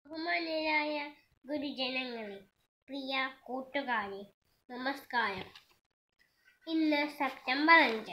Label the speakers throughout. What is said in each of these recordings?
Speaker 1: ബഹുമാനരായ ഗുരുജനങ്ങളെ പ്രിയ കൂട്ടുകാരെ നമസ്കാരം ഇന്ന് സെപ്റ്റംബർ അഞ്ച്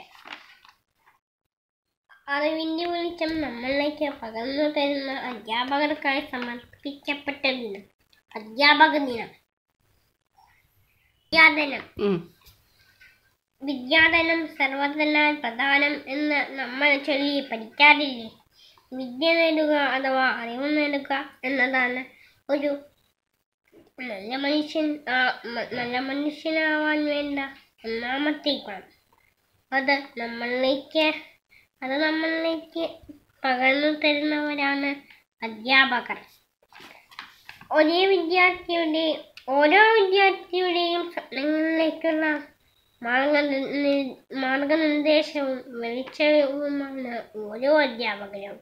Speaker 1: അറിവിന്റെ വെളിച്ചം നമ്മളിലേക്ക് പകർന്നു തരുന്ന അധ്യാപകർക്കായി സമർപ്പിക്കപ്പെട്ട ദിനം അധ്യാപക ദിനം വിദ്യാധനം
Speaker 2: ഉം.
Speaker 1: വിദ്യാധനം സർവധനാൽ പ്രധാനം എന്ന് നമ്മൾ ചൊല്ലി പഠിക്കാറില്ലേ വിദ്യ നേടുക അഥവാ അറിവ് നേടുക എന്നതാണ് ഒരു നല്ല മനുഷ്യൻ ആ, മ- നല്ല മനുഷ്യനാവാൻ വേണ്ട ഒന്നാമത്തെ ഗുണം അത് നമ്മളിലേക്ക് അത് നമ്മളിലേക്ക് പകർന്നു തരുന്നവരാണ് അധ്യാപകർ ഒരേ വിദ്യാർത്ഥിയുടെ ഓരോ വിദ്യാർത്ഥിയുടെയും സ്വപ്നങ്ങളിലേക്കുള്ള മാർഗ- മാർഗനിർദ്ദേശവും വെളിച്ചവുമാണ് ഓരോ അധ്യാപകരും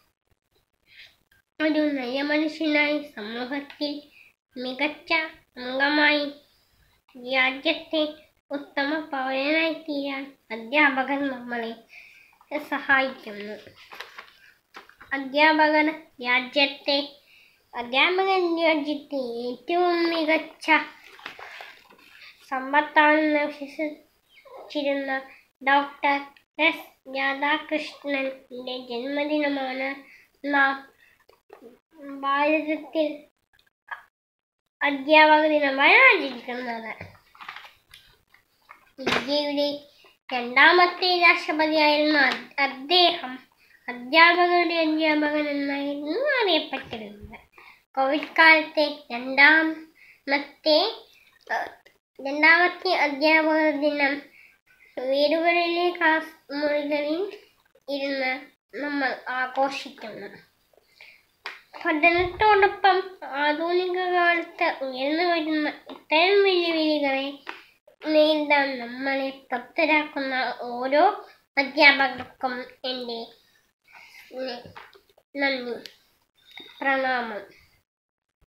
Speaker 1: ഒരു നല്ല മനുഷ്യനായി സമൂഹത്തിൽ മികച്ച അംഗമായി രാജ്യത്തെ ഉത്തമ പൗരനായി തീരാൻ അധ്യാപകർ നമ്മളെ സഹായിക്കുന്നു അധ്യാപകർ രാജ്യത്തെ അധ്യാപകർ രാജ്യത്തെ ഏറ്റവും മികച്ച സമ്പത്താണെന്ന് വിശ്വസിച്ചിരുന്ന ഡോക്ടർ എസ് രാധാകൃഷ്ണന്റെ ജന്മദിനമാണ് നാം ഭാരതത്തിൽ അധ്യാപക ദിനമായി ആചരിക്കുന്നത് ഇന്ത്യയുടെ രണ്ടാമത്തെ രാഷ്ട്രപതിയായിരുന്ന അ- അദ്ദേഹം അധ്യാപകരുടെ അധ്യാപകൻ എന്നായിരുന്നു അറിയപ്പെട്ടിരുന്നത് കോവിഡ് കാലത്തെ രണ്ടാമത്തെ ഏഹ്, രണ്ടാമത്തെ അധ്യാപക ദിനം വീടുകളിലെ ക്ലാസ് മുറികളിൽ ഇരുന്ന് നമ്മൾ ആഘോഷിക്കുന്നു പഠനത്തോടൊപ്പം ആധുനിക കാലത്ത് ഉയർന്നു വരുന്ന ഇത്തരം വെല്ലുവിളികളെ നേരിടാൻ നമ്മളെ പ്രാപ്തരാക്കുന്ന ഓരോ അധ്യാപകർക്കും എൻ്റെ നന്ദി പ്രണാമം